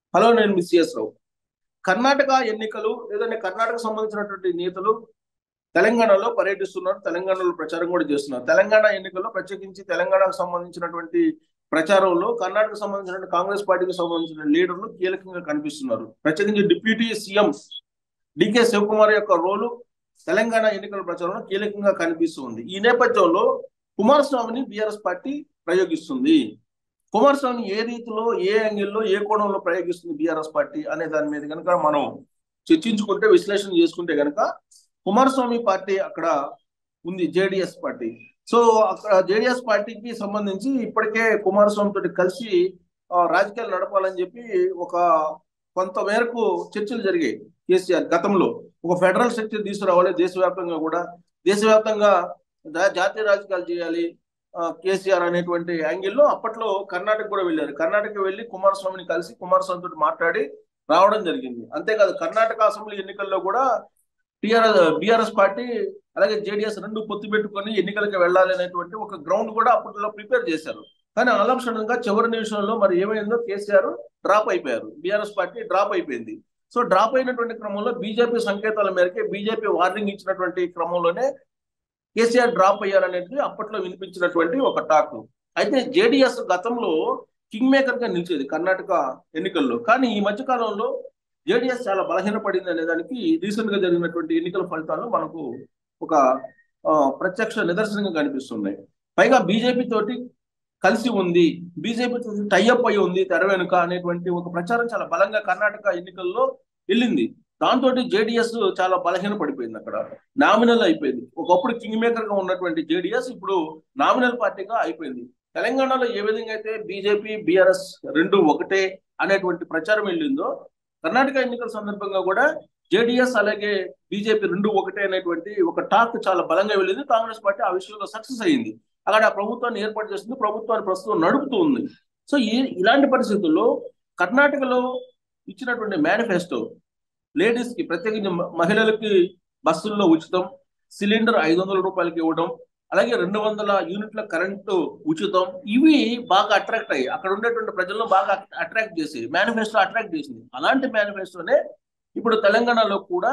hello నేను miss CS రావు కర్ణాటక ఎన్నికలు లేదంటే కర్ణాటక సంబంధించినటువంటి నేతలు తెలంగాణలో పర్యటిస్తున్నారు తెలంగాణలో ప్రచారం కూడా చేస్తున్నారు తెలంగాణ ఎన్నికల్లో ప్రత్యేకించి తెలంగాణకు సంబంధించినటువంటి ప్రచారంలో కర్ణాటక సంబంధించిన కాంగ్రెస్ పార్టీకి సంబంధించిన లీడర్లు కీలకంగా కనిపిస్తున్నారు ప్రత్యేకించి డిప్యూటీ సీఎం డికే శివకుమార్ యొక్క రోలు తెలంగాణ ఎన్నికల ప్రచారంలో కీలకంగా కనిపిస్తుంది ఈ నేపథ్యంలో కుమారస్వామిని బీఆర్ఎస్ పార్టీ ప్రయోగిస్తుంది కుమారస్వామి ఏ రీతిలో ఏ యాంగిల్లో ఏ కోణంలో ప్రయోగిస్తుంది బీఆర్ఎస్ పార్టీ అనే దాని మీద కనుక మనం చర్చించుకుంటే విశ్లేషణ చేసుకుంటే కనుక కుమారస్వామి పార్టీ అక్కడ ఉంది జేడిఎస్ పార్టీ సో అక్కడ జేడిఎస్ పార్టీకి సంబంధించి ఇప్పటికే కుమారస్వామి తోటి కలిసి రాజకీయాలు నడపాలని చెప్పి ఒక కొంత మేరకు చర్చలు జరిగాయి కేసీఆర్ గతంలో ఒక ఫెడరల్ స్ట్రక్చర్ తీసుకురావాలి దేశవ్యాప్తంగా కూడా దేశవ్యాప్తంగా జాతీయ రాజకీయాలు చేయాలి కేసీఆర్ అనేటువంటి యాంగిల్లో అప్పట్లో కర్ణాటక కూడా వెళ్ళారు కర్ణాటక వెళ్ళి కుమారస్వామిని కలిసి కుమారస్వామి తోటి మాట్లాడి రావడం జరిగింది అంతేకాదు కర్ణాటక అసెంబ్లీ ఎన్నికల్లో కూడా టిఆర్ఎస్ బీఆర్ఎస్ పార్టీ అలాగే జేడిఎస్ రెండు పొత్తు పెట్టుకొని ఎన్నికలకు వెళ్ళాలి అనేటువంటి ఒక గ్రౌండ్ కూడా అప్పట్లో ప్రిపేర్ చేశారు కానీ ఆలక్షణంగా చివరి నిమిషంలో మరి ఏమైందో కేసీఆర్ డ్రాప్ అయిపోయారు బీఆర్ఎస్ పార్టీ డ్రాప్ అయిపోయింది సో డ్రాప్ అయినటువంటి క్రమంలో బీజేపీ సంకేతాల మేరకే బీజేపీ వార్నింగ్ ఇచ్చినటువంటి క్రమంలోనే కేసీఆర్ డ్రాప్ అయ్యారనేది అప్పట్లో వినిపించినటువంటి ఒక టాక్ అయితే జేడిఎస్ గతంలో కింగ్ మేకర్ గా నిలిచేది కర్ణాటక ఎన్నికల్లో కానీ ఈ మధ్య కాలంలో జేడిఎస్ చాలా బలహీనపడింది అనే దానికి రీసెంట్ గా జరిగినటువంటి ఎన్నికల ఫలితాలు మనకు ఒక ప్రత్యక్ష నిదర్శనంగా కనిపిస్తున్నాయి పైగా బీజేపీ తోటి కలిసి ఉంది బీజేపీ తోటి టైఅప్ అయి ఉంది తెర వెనుక అనేటువంటి ఒక ప్రచారం చాలా బలంగా కర్ణాటక ఎన్నికల్లో వెళ్ళింది దాంతో జేడిఎస్ చాలా బలహీన పడిపోయింది అక్కడ నామినల్ అయిపోయింది ఒకప్పుడు కింగ్ మేకర్ గా ఉన్నటువంటి జేడిఎస్ ఇప్పుడు నామినల్ పార్టీగా అయిపోయింది తెలంగాణలో ఏ విధంగా అయితే బీజేపీ బీఆర్ఎస్ రెండు ఒకటే అనేటువంటి ప్రచారం వెళ్ళిందో కర్ణాటక ఎన్నికల సందర్భంగా కూడా జేడిఎస్ అలాగే బీజేపీ రెండు ఒకటే అనేటువంటి ఒక టాక్ చాలా బలంగా వెళ్ళింది కాంగ్రెస్ పార్టీ ఆ విషయంలో సక్సెస్ అయ్యింది అక్కడ ప్రభుత్వాన్ని ఏర్పాటు చేస్తుంది ప్రభుత్వాన్ని ప్రస్తుతం నడుపుతూ ఉంది సో ఈ ఇలాంటి పరిస్థితుల్లో కర్ణాటకలో ఇచ్చినటువంటి మేనిఫెస్టో లేడీస్ కి ప్రత్యేకించి మహిళలకి బస్సుల్లో ఉచితం సిలిండర్ ఐదు వందల రూపాయలకి ఇవ్వడం అలాగే రెండు వందల యూనిట్ల కరెంటు ఉచితం ఇవి బాగా అట్రాక్ట్ అయ్యి అక్కడ ఉండేటువంటి ప్రజలను బాగా అట్రాక్ట్ చేసి మేనిఫెస్టో అట్రాక్ట్ చేసింది అలాంటి మేనిఫెస్టోనే ఇప్పుడు తెలంగాణలో కూడా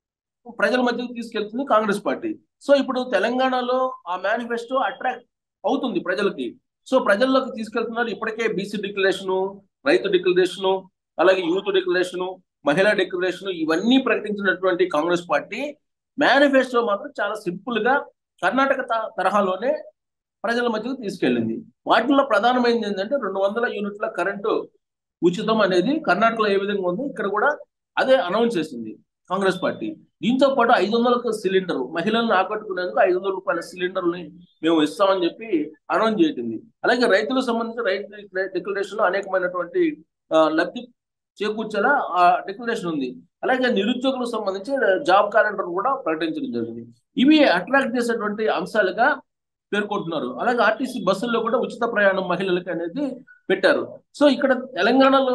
ప్రజల మధ్యకి తీసుకెళ్తుంది కాంగ్రెస్ పార్టీ సో ఇప్పుడు తెలంగాణలో ఆ మేనిఫెస్టో అట్రాక్ట్ అవుతుంది ప్రజలకి సో ప్రజల్లోకి తీసుకెళ్తున్నారు ఇప్పటికే బీసీ డిక్లరేషను రైతు డిక్లరేషను అలాగే యూత్ డిక్లరేషను మహిళా డిక్లరేషన్ ఇవన్నీ ప్రకటించినటువంటి కాంగ్రెస్ పార్టీ మేనిఫెస్టో మాత్రం చాలా సింపుల్ గా కర్ణాటక తరహాలోనే ప్రజల మధ్యకు తీసుకెళ్ళింది వాటిల్లో ప్రధానమైనది ఏంటంటే రెండు వందల యూనిట్ల కరెంటు ఉచితం అనేది కర్ణాటకలో ఏ విధంగా ఉంది ఇక్కడ కూడా అదే అనౌన్స్ చేసింది కాంగ్రెస్ పార్టీ దీంతో పాటు ఐదు వందలకు సిలిండర్ మహిళలను ఆకట్టుకునేందుకు ఐదు వందల రూపాయల సిలిండర్ని మేము ఇస్తామని చెప్పి అనౌన్స్ చేసింది అలాగే రైతులకు సంబంధించి రైతు డిక్లరేషన్ అనేకమైనటువంటి లబ్ధి చేకూర్చేలా ఆ డిక్లరేషన్ ఉంది అలాగే నిరుద్యోగులకు సంబంధించి జాబ్ క్యాలెండర్ కూడా ప్రకటించడం జరిగింది ఇవి అట్రాక్ట్ చేసేటువంటి అంశాలుగా పేర్కొంటున్నారు అలాగే ఆర్టీసీ బస్సుల్లో కూడా ఉచిత ప్రయాణం మహిళలకు అనేది పెట్టారు సో ఇక్కడ తెలంగాణలో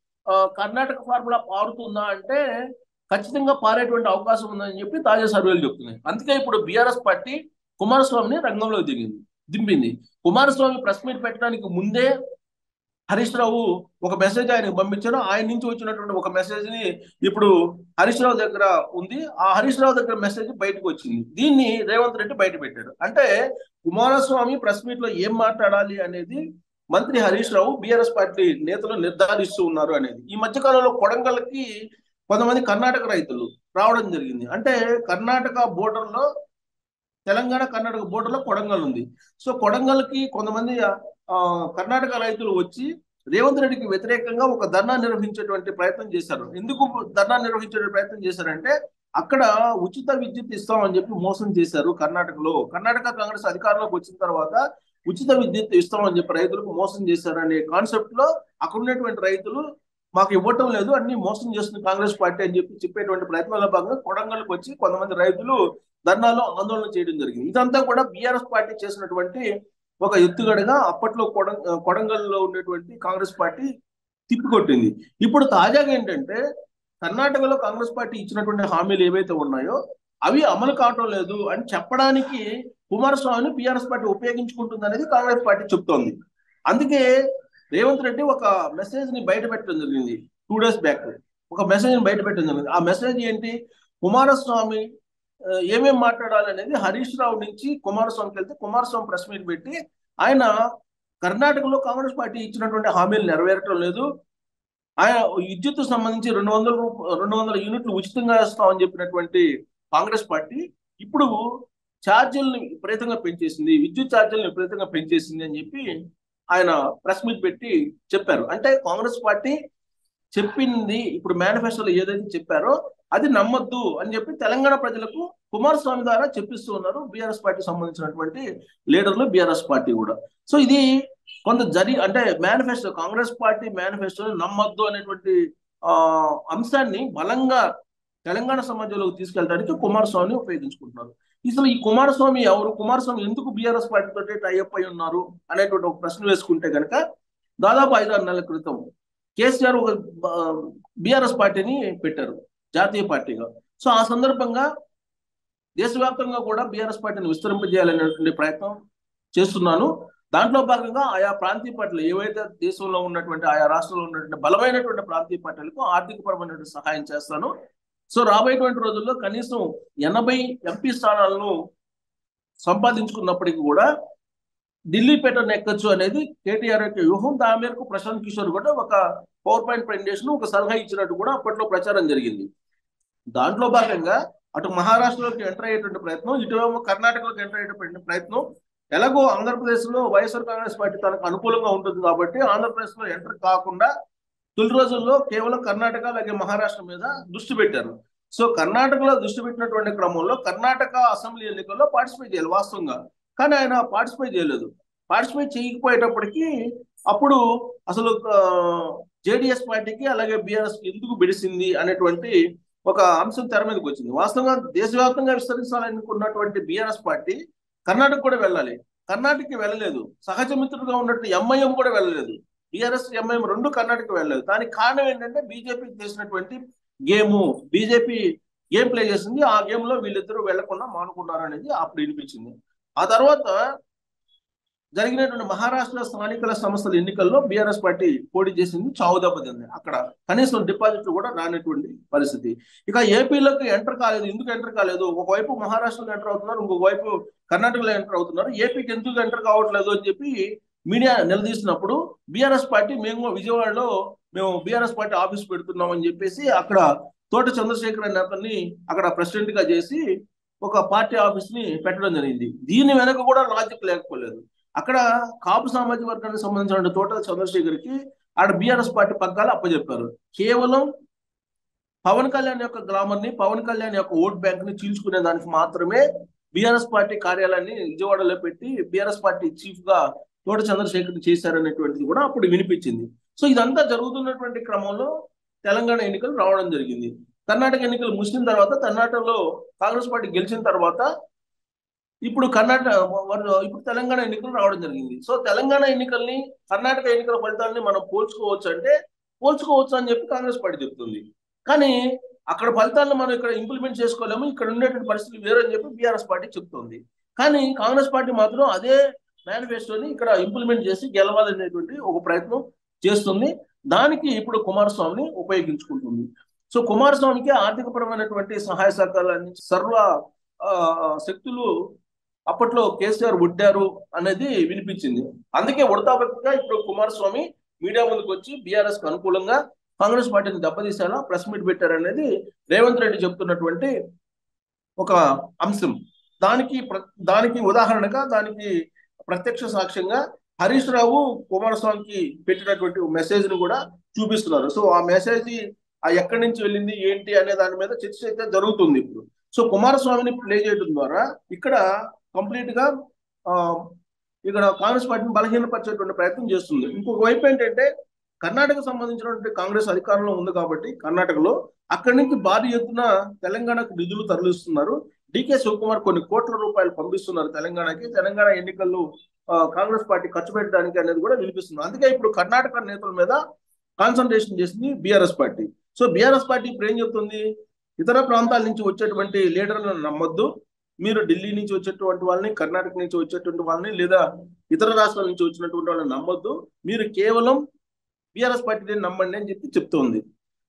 కర్ణాటక ఫార్ములా పారుతుందా అంటే ఖచ్చితంగా పారేటువంటి అవకాశం ఉందని చెప్పి తాజా సర్వేలు చెప్తున్నాయి అందుకే ఇప్పుడు బీఆర్ఎస్ పార్టీ కుమారస్వామిని రంగంలో దిగింది దింపింది కుమారస్వామి ప్రెస్ మీట్ పెట్టడానికి ముందే హరీష్ రావు ఒక మెసేజ్ ఆయనకు పంపించారు ఆయన నుంచి వచ్చినటువంటి ఒక మెసేజ్ ని ఇప్పుడు హరీష్ రావు దగ్గర ఉంది ఆ హరీష్ రావు దగ్గర మెసేజ్ బయటకు వచ్చింది దీన్ని రేవంత్ రెడ్డి బయట పెట్టాడు అంటే కుమారస్వామి ప్రెస్ మీట్ లో ఏం మాట్లాడాలి అనేది మంత్రి హరీష్ రావు బీఆర్ఎస్ పార్టీ నేతలు నిర్ధారిస్తూ ఉన్నారు అనేది ఈ మధ్య కాలంలో కొడంగల్కి కొంతమంది కర్ణాటక రైతులు రావడం జరిగింది అంటే కర్ణాటక బోర్డర్ లో తెలంగాణ కర్ణాటక బోర్డర్ లో కొడంగల్ ఉంది సో కొడంగల్కి కొంతమంది కర్ణాటక రైతులు వచ్చి రేవంత్ రెడ్డికి వ్యతిరేకంగా ఒక ధర్నా నిర్వహించేటువంటి ప్రయత్నం చేశారు ఎందుకు ధర్నా నిర్వహించే ప్రయత్నం చేశారంటే అక్కడ ఉచిత విద్యుత్ ఇస్తామని చెప్పి మోసం చేశారు కర్ణాటకలో కర్ణాటక కాంగ్రెస్ అధికారంలోకి వచ్చిన తర్వాత ఉచిత విద్యుత్ ఇస్తామని చెప్పి రైతులకు మోసం చేశారనే కాన్సెప్ట్ లో అక్కడ ఉన్నటువంటి రైతులు మాకు ఇవ్వటం లేదు అన్ని మోసం చేస్తుంది కాంగ్రెస్ పార్టీ అని చెప్పి చెప్పేటువంటి ప్రయత్నాల్లో భాగంగా కొడంగల్కి వచ్చి కొంతమంది రైతులు ధర్నాలో ఆందోళన చేయడం జరిగింది ఇదంతా కూడా బీఆర్ఎస్ పార్టీ చేసినటువంటి ఒక ఎత్తుగడగా అప్పట్లో కొడం కొడంగల్లో ఉండేటువంటి కాంగ్రెస్ పార్టీ తిప్పికొట్టింది ఇప్పుడు తాజాగా ఏంటంటే కర్ణాటకలో కాంగ్రెస్ పార్టీ ఇచ్చినటువంటి హామీలు ఏవైతే ఉన్నాయో అవి అమలు కావటం లేదు అని చెప్పడానికి కుమారస్వామిని బీఆర్ఎస్ పార్టీ ఉపయోగించుకుంటుంది అనేది కాంగ్రెస్ పార్టీ చెప్తోంది అందుకే రేవంత్ రెడ్డి ఒక మెసేజ్ ని బయట పెట్టడం జరిగింది టూ డేస్ బ్యాక్ ఒక మెసేజ్ బయట పెట్టడం జరిగింది ఆ మెసేజ్ ఏంటి కుమారస్వామి ఆ, ఏమేం మాట్లాడాలి అనేది హరీష్ రావు నుంచి కుమారస్వామికి వెళ్తే కుమారస్వామి ప్రెస్ మీట్ పెట్టి ఆయన కర్ణాటకలో కాంగ్రెస్ పార్టీ ఇచ్చినటువంటి హామీలు నెరవేరటం లేదు ఆయన విద్యుత్ సంబంధించి రెండు వందల రూప రెండు వందల యూనిట్లు ఉచితంగా ఇస్తామని చెప్పినటువంటి కాంగ్రెస్ పార్టీ ఇప్పుడు ఛార్జీలను విపరీతంగా పెంచేసింది విద్యుత్ ఛార్జీలను విపరీతంగా పెంచేసింది అని చెప్పి ఆయన ప్రెస్ మీట్ పెట్టి చెప్పారు అంటే కాంగ్రెస్ పార్టీ చెప్పింది ఇప్పుడు మేనిఫెస్టోలో ఏదైతే చెప్పారో అది నమ్మొద్దు అని చెప్పి తెలంగాణ ప్రజలకు కుమారస్వామి ద్వారా చెప్పిస్తూ ఉన్నారు బీఆర్ఎస్ పార్టీ సంబంధించినటువంటి లీడర్లు బీఆర్ఎస్ పార్టీ కూడా సో ఇది కొంత జరి అంటే మేనిఫెస్టో కాంగ్రెస్ పార్టీ మేనిఫెస్టో నమ్మొద్దు అనేటువంటి ఆ అంశాన్ని బలంగా తెలంగాణ సమాజంలోకి తీసుకెళ్ళడానికి కుమారస్వామిని ఉపయోగించుకుంటున్నారు అసలు ఈ కుమారస్వామి ఎవరు కుమారస్వామి ఎందుకు బీఆర్ఎస్ పార్టీతో టైఅప్ అయి ఉన్నారు అనేటువంటి ఒక ప్రశ్న వేసుకుంటే కనుక దాదాపు ఐదారు నెలల క్రితం కేసీఆర్ ఒక బీఆర్ఎస్ పార్టీని పెట్టారు జాతీయ పార్టీగా సో ఆ సందర్భంగా దేశవ్యాప్తంగా కూడా బీఆర్ఎస్ పార్టీని విస్తరింపజేయాలనేటువంటి ప్రయత్నం చేస్తున్నాను దాంట్లో భాగంగా ఆయా ప్రాంతీయ పార్టీలు ఏవైతే దేశంలో ఉన్నటువంటి ఆయా రాష్ట్రంలో ఉన్నటువంటి బలమైనటువంటి ప్రాంతీయ పార్టీలకు ఆర్థికపరమైనటువంటి సహాయం చేస్తాను సో రాబోయేటువంటి రోజుల్లో కనీసం ఎనభై ఎంపీ స్థానాలను సంపాదించుకున్నప్పటికీ కూడా ఢిల్లీ పేటర్న్ ఎక్కచ్చు అనేది కేటీఆర్ యొక్క వ్యూహం దాని మేరకు ప్రశాంత్ కిషోర్ కూడా ఒక పవర్ పాయింట్ ప్రెజెంటేషన్ ఒక సలహా ఇచ్చినట్టు కూడా అప్పట్లో ప్రచారం జరిగింది దాంట్లో భాగంగా అటు మహారాష్ట్రలోకి ఎంటర్ అయ్యేటువంటి ప్రయత్నం ఇటువేమో కర్ణాటకలోకి ఎంటర్ అయ్యేటువంటి ప్రయత్నం ఎలాగో ఆంధ్రప్రదేశ్ లో వైఎస్ఆర్ కాంగ్రెస్ పార్టీ తనకు అనుకూలంగా ఉంటుంది కాబట్టి ఆంధ్రప్రదేశ్ లో ఎంటర్ కాకుండా తొలి రోజుల్లో కేవలం కర్ణాటక అలాగే మహారాష్ట్ర మీద దృష్టి పెట్టారు సో కర్ణాటకలో దృష్టి పెట్టినటువంటి క్రమంలో కర్ణాటక అసెంబ్లీ ఎన్నికల్లో పార్టిసిపేట్ చేయాలి వాస్తవంగా కానీ ఆయన పార్టిసిపేట్ చేయలేదు పార్టిసిపేట్ చేయకపోయేటప్పటికీ అప్పుడు అసలు జేడిఎస్ పార్టీకి అలాగే బీఆర్ఎస్ ఎందుకు బిడిసింది అనేటువంటి ఒక అంశం తెర మీదకి వచ్చింది వాస్తవంగా దేశవ్యాప్తంగా విస్తరించాలనుకున్నటువంటి బీఆర్ఎస్ పార్టీ కర్ణాటక కూడా వెళ్ళాలి కర్ణాటకకి వెళ్ళలేదు సహజ మిత్రుడుగా ఉన్నట్టు ఎంఐఎం కూడా వెళ్ళలేదు బీఆర్ఎస్ ఎంఐఎం రెండు కర్ణాటక వెళ్ళలేదు దానికి కారణం ఏంటంటే బీజేపీ చేసినటువంటి గేమ్ బీజేపీ గేమ్ ప్లే చేసింది ఆ గేమ్ లో వీళ్ళిద్దరూ వెళ్లకుండా మానుకున్నారు అనేది అప్పుడు వినిపించింది ఆ తర్వాత జరిగినటువంటి మహారాష్ట్ర స్థానికల సంస్థల ఎన్నికల్లో బీఆర్ఎస్ పార్టీ పోటీ చేసింది చావు దెబ్బతింది అక్కడ కనీసం డిపాజిట్లు కూడా రానటువంటి పరిస్థితి ఇక ఏపీలోకి ఎంటర్ కాలేదు ఎందుకు ఎంటర్ కాలేదు ఒకవైపు మహారాష్ట్రలో ఎంటర్ అవుతున్నారు ఇంకొక వైపు కర్ణాటకలో ఎంటర్ అవుతున్నారు ఏపీకి ఎందుకు ఎంటర్ కావట్లేదు అని చెప్పి మీడియా నిలదీసినప్పుడు బీఆర్ఎస్ పార్టీ మేము విజయవాడలో మేము బీఆర్ఎస్ పార్టీ ఆఫీస్ పెడుతున్నాం అని చెప్పేసి అక్కడ తోట చంద్రశేఖర్ అనే అతన్ని అక్కడ ప్రెసిడెంట్ గా చేసి ఒక పార్టీ ఆఫీస్ ని పెట్టడం జరిగింది దీని వెనక కూడా లాజిక్ లేకపోలేదు అక్కడ కాపు సామాజిక వర్గానికి సంబంధించిన తోట చంద్రశేఖర్ కి ఆడ బీఆర్ఎస్ పార్టీ పగ్గాలు అప్పచెప్పారు కేవలం పవన్ కళ్యాణ్ యొక్క గ్రామర్ ని పవన్ కళ్యాణ్ యొక్క ఓట్ బ్యాంక్ ని చీల్చుకునే దానికి మాత్రమే బీఆర్ఎస్ పార్టీ కార్యాలయాన్ని విజయవాడలో పెట్టి బీఆర్ఎస్ పార్టీ చీఫ్ గా తోట చంద్రశేఖర్ చేశారనేటువంటిది కూడా అప్పుడు వినిపించింది సో ఇదంతా జరుగుతున్నటువంటి క్రమంలో తెలంగాణ ఎన్నికలు రావడం జరిగింది కర్ణాటక ఎన్నికలు ముగిసిన తర్వాత కర్ణాటకలో కాంగ్రెస్ పార్టీ గెలిచిన తర్వాత ఇప్పుడు కర్ణాటక ఇప్పుడు తెలంగాణ ఎన్నికలు రావడం జరిగింది సో తెలంగాణ ఎన్నికల్ని కర్ణాటక ఎన్నికల ఫలితాలని మనం పోల్చుకోవచ్చు అంటే పోల్చుకోవచ్చు అని చెప్పి కాంగ్రెస్ పార్టీ చెప్తుంది కానీ అక్కడ ఫలితాలను మనం ఇక్కడ ఇంప్లిమెంట్ చేసుకోలేము ఇక్కడ ఉండేటువంటి పరిస్థితులు వేరని చెప్పి బీఆర్ఎస్ పార్టీ చెప్తుంది కానీ కాంగ్రెస్ పార్టీ మాత్రం అదే మేనిఫెస్టోని ఇక్కడ ఇంప్లిమెంట్ చేసి గెలవాలనేటువంటి ఒక ప్రయత్నం చేస్తుంది దానికి ఇప్పుడు కుమారస్వామిని ఉపయోగించుకుంటుంది సో కుమారస్వామికి ఆర్థికపరమైనటువంటి సహాయ సహకారాలు అందించి సర్వ శక్తులు అప్పట్లో కేసీఆర్ ఉడ్డారు అనేది వినిపించింది అందుకే ఉడతాబెత్తగా ఇప్పుడు కుమారస్వామి మీడియా ముందుకు వచ్చి బీఆర్ఎస్ కు అనుకూలంగా కాంగ్రెస్ పార్టీని దెబ్బతీసేలా ప్రెస్ మీట్ పెట్టారనేది రేవంత్ రెడ్డి చెప్తున్నటువంటి ఒక అంశం దానికి దానికి ఉదాహరణగా దానికి ప్రత్యక్ష సాక్ష్యంగా హరీష్ రావు కుమారస్వామికి పెట్టినటువంటి మెసేజ్ ను కూడా చూపిస్తున్నారు సో ఆ మెసేజ్ ఆ ఎక్కడి నుంచి వెళ్ళింది ఏంటి అనే దాని మీద చర్చ అయితే జరుగుతుంది ఇప్పుడు సో కుమారస్వామిని ప్లే చేయడం ద్వారా ఇక్కడ కంప్లీట్ గా ఇక్కడ కాంగ్రెస్ పార్టీని బలహీనపరిచేటువంటి ప్రయత్నం చేస్తుంది ఇంకొక వైపు ఏంటంటే కర్ణాటక సంబంధించినటువంటి కాంగ్రెస్ అధికారంలో ఉంది కాబట్టి కర్ణాటకలో అక్కడి నుంచి భారీ ఎత్తున తెలంగాణకు నిధులు తరలిస్తున్నారు డికే శివకుమార్ కొన్ని కోట్ల రూపాయలు పంపిస్తున్నారు తెలంగాణకి తెలంగాణ ఎన్నికల్లో కాంగ్రెస్ పార్టీ ఖర్చు పెట్టడానికి అనేది కూడా వినిపిస్తుంది అందుకే ఇప్పుడు కర్ణాటక నేతల మీద కాన్సన్ట్రేషన్ చేసింది BRS party so BRS party ఇప్పుడు ఏం చెప్తుంది ఇతర ప్రాంతాల నుంచి వచ్చేటువంటి లీడర్లను నమ్మొద్దు మీరు ఢిల్లీ నుంచి వచ్చేటువంటి వాళ్ళని కర్ణాటక నుంచి వచ్చేటువంటి వాళ్ళని లేదా ఇతర రాష్ట్రాల నుంచి వచ్చినటువంటి వాళ్ళని నమ్మొద్దు మీరు కేవలం బీఆర్ఎస్ పార్టీని నమ్మండి అని చెప్పి చెప్తోంది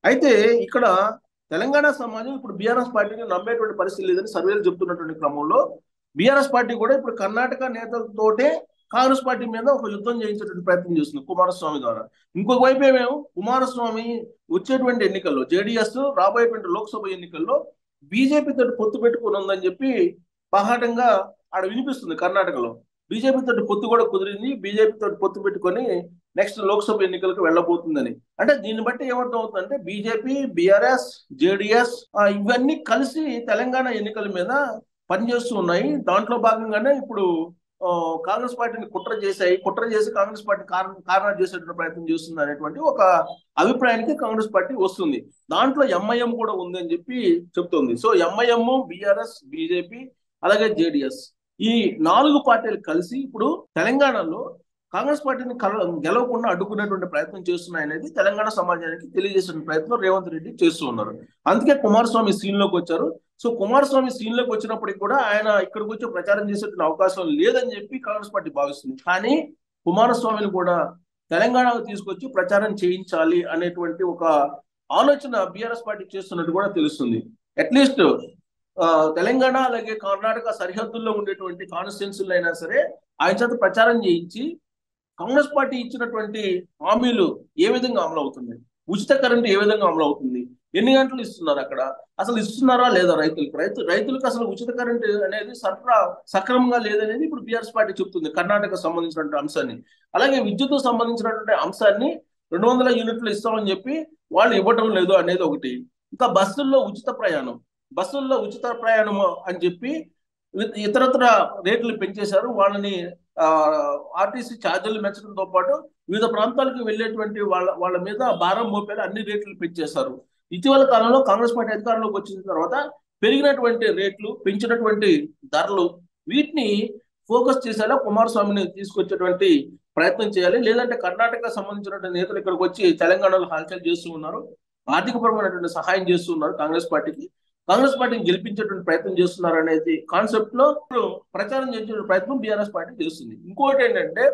అయితే ఇక్కడ తెలంగాణ సమాజం ఇప్పుడు బీఆర్ఎస్ పార్టీని నమ్మేటువంటి పరిస్థితి లేదని సర్వేలు చెప్తున్నటువంటి క్రమంలో బీఆర్ఎస్ పార్టీ కూడా ఇప్పుడు కర్ణాటక నేతలతోటే కాంగ్రెస్ పార్టీ మీద ఒక యుద్ధం చేయించేటువంటి ప్రయత్నం చేస్తుంది కుమారస్వామి ద్వారా ఇంకొక వైపు ఏమేమో కుమారస్వామి వచ్చేటువంటి ఎన్నికల్లో జేడిఎస్ రాబోయేటువంటి లోక్సభ ఎన్నికల్లో బీజేపీ తోటి పొత్తు పెట్టుకుని ఉందని చెప్పి పహాటంగా ఆడ వినిపిస్తుంది కర్ణాటకలో బీజేపీ తోటి పొత్తు కూడా కుదిరింది బీజేపీ తోటి పొత్తు పెట్టుకొని నెక్స్ట్ లోక్సభ ఎన్నికలకు వెళ్ళబోతుందని అంటే దీన్ని బట్టి ఏమర్థం అవుతుందంటే బీజేపీ బీఆర్ఎస్ జేడిఎస్ ఇవన్నీ కలిసి తెలంగాణ ఎన్నికల మీద పనిచేస్తూ ఉన్నాయి దాంట్లో భాగంగానే ఇప్పుడు ఆ, కాంగ్రెస్ పార్టీని కుట్ర చేశాయి కుట్ర చేసి కాంగ్రెస్ పార్టీ కారణాలు చేసేటువంటి ప్రయత్నం చేస్తుంది అనేటువంటి ఒక అభిప్రాయానికి కాంగ్రెస్ పార్టీ వస్తుంది దాంట్లో ఎంఐఎం కూడా ఉంది అని చెప్పి చెప్తుంది సో ఎంఐఎం బీఆర్ఎస్ బీజేపీ అలాగే జేడిఎస్ ఈ నాలుగు పార్టీలు కలిసి ఇప్పుడు తెలంగాణలో కాంగ్రెస్ పార్టీని కల గెలవకుండా అడ్డుకునేటువంటి ప్రయత్నం చేస్తున్నాయి అనేది తెలంగాణ సమాజానికి తెలియజేసిన ప్రయత్నం రేవంత్ రెడ్డి చేస్తూ ఉన్నారు అందుకే కుమారస్వామి సీన్ లోకి వచ్చారు సో కుమారస్వామి సీన్ లోకి వచ్చినప్పటికి కూడా ఆయన ఇక్కడికి వచ్చి ప్రచారం చేసేటువంటి అవకాశం లేదని చెప్పి కాంగ్రెస్ పార్టీ భావిస్తుంది కానీ కుమారస్వామిని కూడా తెలంగాణకు తీసుకొచ్చి ప్రచారం చేయించాలి అనేటువంటి ఒక ఆలోచన బీఆర్ఎస్ పార్టీ చేస్తున్నట్టు కూడా తెలుస్తుంది అట్లీస్ట్ తెలంగాణ అలాగే కర్ణాటక సరిహద్దుల్లో ఉండేటువంటి కాన్స్టిట్యున్సీలు అయినా సరే ఆయన చేత ప్రచారం చేయించి కాంగ్రెస్ పార్టీ ఇచ్చినటువంటి హామీలు ఏ విధంగా అమలు అవుతుంది ఉచిత కరెంటు ఏ విధంగా అమలు అవుతుంది ఎన్ని గంటలు ఇస్తున్నారు అక్కడ అసలు ఇస్తున్నారా లేదా రైతులకు రైతు రైతులకు అసలు ఉచిత కరెంటు అనేది సరఫరా సక్రమంగా లేదనేది ఇప్పుడు బీఆర్ఎస్ పార్టీ చెప్తుంది కర్ణాటక సంబంధించినటువంటి అంశాన్ని అలాగే విద్యుత్ సంబంధించినటువంటి అంశాన్ని రెండు వందల యూనిట్లు ఇస్తామని చెప్పి వాళ్ళు ఇవ్వటం లేదు అనేది ఒకటి ఇంకా బస్సుల్లో ఉచిత ప్రయాణం బస్సుల్లో ఉచిత ప్రయాణం అని చెప్పి ఇతరత్ర రేట్లు పెంచేశారు వాళ్ళని ఆర్టీసీ ఛార్జీలు పెంచడంతో పాటు వివిధ ప్రాంతాలకు వెళ్ళేటువంటి వాళ్ళ వాళ్ళ మీద భారం మోపేలా అన్ని రేట్లు పెంచేశారు ఇటీవల కాలంలో కాంగ్రెస్ పార్టీ అధికారంలోకి వచ్చిన తర్వాత పెరిగినటువంటి రేట్లు పెంచినటువంటి ధరలు వీటిని ఫోకస్ చేసేలా కుమారస్వామిని తీసుకొచ్చేటువంటి ప్రయత్నం చేయాలి లేదంటే కర్ణాటక సంబంధించినటువంటి నేతలు ఇక్కడికి వచ్చి తెలంగాణలో హల్చల్ చేస్తూ ఉన్నారు ఆర్థికపరమైనటువంటి సహాయం చేస్తూ ఉన్నారు కాంగ్రెస్ పార్టీకి కాంగ్రెస్ పార్టీని గెలిపించేటువంటి ప్రయత్నం చేస్తున్నారు అనేది కాన్సెప్ట్ లో ఇప్పుడు ప్రచారం చేసే ప్రయత్నం బీఆర్ఎస్ పార్టీ చేస్తుంది ఇంకోటి ఏంటంటే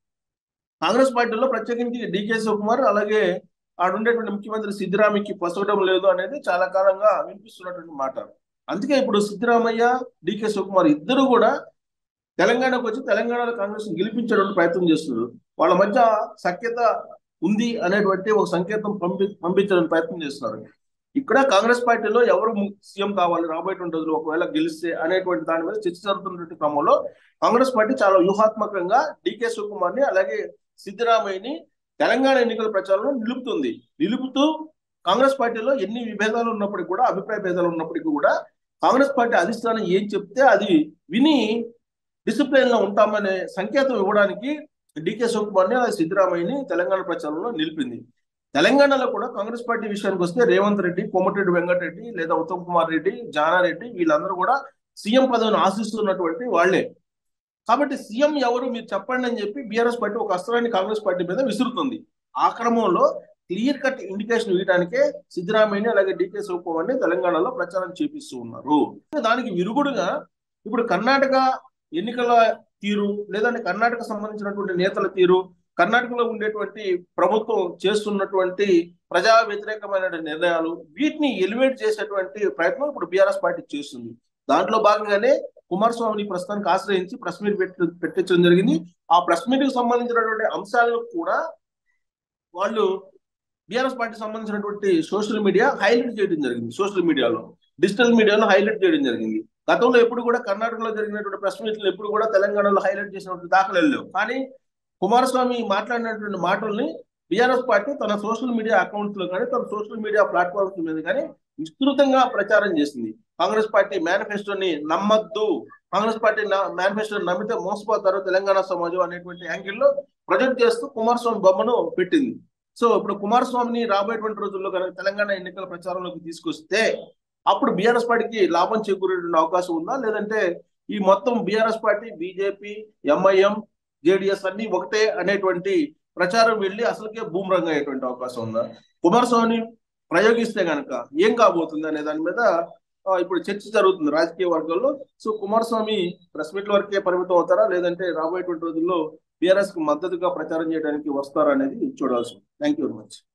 కాంగ్రెస్ పార్టీలో ప్రత్యేకించి డికే శివకుమార్ అలాగే ఆడుండేటువంటి ముఖ్యమంత్రి సిద్ధరామయ్యకి పసగడం లేదు అనేది చాలా కాలంగా వినిపిస్తున్నటువంటి మాట అందుకే ఇప్పుడు సిద్ధరామయ్య డికే శివకుమార్ ఇద్దరు కూడా తెలంగాణకు వచ్చి తెలంగాణలో కాంగ్రెస్ గెలిపించడానికి ప్రయత్నం చేస్తున్నారు వాళ్ళ మధ్య సఖ్యత ఉంది అనేటువంటి ఒక సంకేతం పంపి పంపించడానికి ప్రయత్నం చేస్తున్నారు ఇక్కడ కాంగ్రెస్ పార్టీలో ఎవరు సీఎం కావాలి రాబోయేటువంటి రోజులు ఒకవేళ గెలిస్తే అనేటువంటి దాని మీద చర్చ జరుగుతున్నటువంటి క్రమంలో కాంగ్రెస్ పార్టీ చాలా వ్యూహాత్మకంగా డికే శివకుమార్ ని అలాగే సిద్ధరామయ్యని తెలంగాణ ఎన్నికల ప్రచారంలో నిలుపుతుంది నిలుపుతూ కాంగ్రెస్ పార్టీలో ఎన్ని విభేదాలు ఉన్నప్పటికీ కూడా అభిప్రాయ భేదాలు ఉన్నప్పటికీ కూడా కాంగ్రెస్ పార్టీ అధిష్టానం ఏం చెప్తే అది విని డిసిప్లిన్ లో ఉంటామనే సంకేతం ఇవ్వడానికి డికే శివకుమార్ ని అలాగే సిద్ధరామయ్యని తెలంగాణ ప్రచారంలో నిలిపింది తెలంగాణలో కూడా కాంగ్రెస్ పార్టీ విషయానికి వస్తే రేవంత్ రెడ్డి కోమటిరెడ్డి వెంకటరెడ్డి లేదా ఉత్తమ్ కుమార్ రెడ్డి జానారెడ్డి వీళ్ళందరూ కూడా సీఎం పదవిని ఆశిస్తున్నటువంటి వాళ్లే కాబట్టి సీఎం ఎవరు మీరు చెప్పండి అని చెప్పి బీఆర్ఎస్ పార్టీ ఒక అస్త్రాన్ని కాంగ్రెస్ పార్టీ మీద విసురుతుంది ఆ క్రమంలో క్లియర్ కట్ ఇండికేషన్ ఇవ్వడానికే సిద్ధరామయ్యని అలాగే డికే శివకుమార్ని తెలంగాణలో ప్రచారం చేపిస్తూ ఉన్నారు దానికి విరుగుడుగా ఇప్పుడు కర్ణాటక ఎన్నికల తీరు లేదంటే కర్ణాటక సంబంధించినటువంటి నేతల తీరు కర్ణాటకలో ఉండేటువంటి ప్రభుత్వం చేస్తున్నటువంటి ప్రజా వ్యతిరేకమైన నిర్ణయాలు వీటిని ఎలివేట్ చేసేటువంటి ప్రయత్నం ఇప్పుడు బీఆర్ఎస్ పార్టీ చేస్తుంది దాంట్లో భాగంగానే కుమారస్వామిని ప్రస్తుతానికి ఆశ్రయించి ప్రెస్ మీట్ పెట్టి పెట్టించడం జరిగింది ఆ ప్రెస్ మీట్ కి సంబంధించినటువంటి అంశాలను కూడా వాళ్ళు బీఆర్ఎస్ పార్టీ సంబంధించినటువంటి సోషల్ మీడియా హైలైట్ చేయడం జరిగింది సోషల్ మీడియాలో డిజిటల్ మీడియాలో హైలైట్ చేయడం జరిగింది గతంలో ఎప్పుడు కూడా కర్ణాటకలో జరిగినటువంటి ప్రెస్ మీట్లు ఎప్పుడు కూడా తెలంగాణలో హైలైట్ చేసినటువంటి దాఖలు లేవు కానీ కుమారస్వామి మాట్లాడినటువంటి మాటల్ని బీఆర్ఎస్ పార్టీ తన సోషల్ మీడియా అకౌంట్స్ లో కానీ తన సోషల్ మీడియా ప్లాట్ఫామ్స్ మీద కానీ విస్తృతంగా ప్రచారం చేసింది కాంగ్రెస్ పార్టీ మేనిఫెస్టోని నమ్మద్దు కాంగ్రెస్ పార్టీ మేనిఫెస్టోని నమ్మితే మోసపోతారు తెలంగాణ సమాజం అనేటువంటి యాంగిల్లో ప్రొజెక్ట్ చేస్తూ కుమారస్వామి బొమ్మను పెట్టింది సో ఇప్పుడు కుమారస్వామిని రాబోయేటువంటి రోజుల్లో కనుక తెలంగాణ ఎన్నికల ప్రచారంలోకి తీసుకొస్తే అప్పుడు బీఆర్ఎస్ పార్టీకి లాభం చేకూరేటువంటి అవకాశం ఉందా లేదంటే ఈ మొత్తం బీఆర్ఎస్ పార్టీ బీజేపీ ఎంఐఎం జేడిఎస్ అన్ని ఒకటే అనేటువంటి ప్రచారం వెళ్ళి అసలుకే భూమరంగా అయ్యేటువంటి అవకాశం ఉందా కుమారస్వామిని ప్రయోగిస్తే గనక ఏం కాబోతుంది అనే దాని మీద ఇప్పుడు చర్చ జరుగుతుంది రాజకీయ వర్గాల్లో సో కుమారస్వామి ప్రెస్ మీట్ల వరకే పరిమితం అవుతారా లేదంటే రాబోయేటువంటి రోజుల్లో బీఆర్ఎస్ కు మద్దతుగా ప్రచారం చేయడానికి వస్తారా అనేది చూడాల్సి థ్యాంక్ యూ వెరీ మచ్